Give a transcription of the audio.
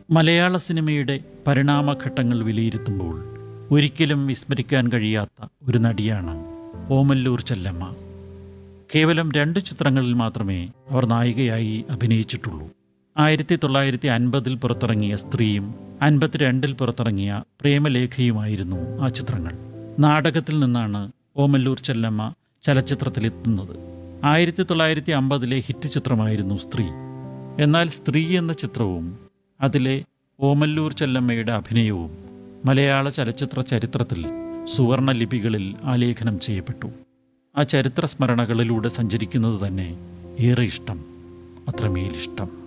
മലയാള സിനിമയുടെ പരിണാമഘട്ടങ്ങൾ വിലയിരുത്തുമ്പോൾ ഒരിക്കലും വിസ്മരിക്കാൻ കഴിയാത്ത ഒരു നടിയാണ് ഓമല്ലൂർ ചെല്ലമ്മ കേവലം രണ്ട് ചിത്രങ്ങളിൽ മാത്രമേ അവർ നായികയായി അഭിനയിച്ചിട്ടുള്ളൂ ആയിരത്തി തൊള്ളായിരത്തി അൻപതിൽ പുറത്തിറങ്ങിയ സ്ത്രീയും അൻപത്തിരണ്ടിൽ പുറത്തിറങ്ങിയ പ്രേമലേഖയുമായിരുന്നു ആ ചിത്രങ്ങൾ നാടകത്തിൽ നിന്നാണ് ഓമല്ലൂർ ചെല്ലമ്മ ചലച്ചിത്രത്തിലെത്തുന്നത് ആയിരത്തി തൊള്ളായിരത്തി അമ്പതിലെ ഹിറ്റ് ചിത്രമായിരുന്നു സ്ത്രീ എന്നാൽ സ്ത്രീ എന്ന ചിത്രവും അതിലെ ഓമല്ലൂർ ചെല്ലമ്മയുടെ അഭിനയവും മലയാള ചലച്ചിത്ര ചരിത്രത്തിൽ സുവർണ ലിപികളിൽ ആലേഖനം ചെയ്യപ്പെട്ടു ആ ചരിത്ര സ്മരണകളിലൂടെ സഞ്ചരിക്കുന്നത് തന്നെ ഏറെ ഇഷ്ടം അത്രമേലിഷ്ടം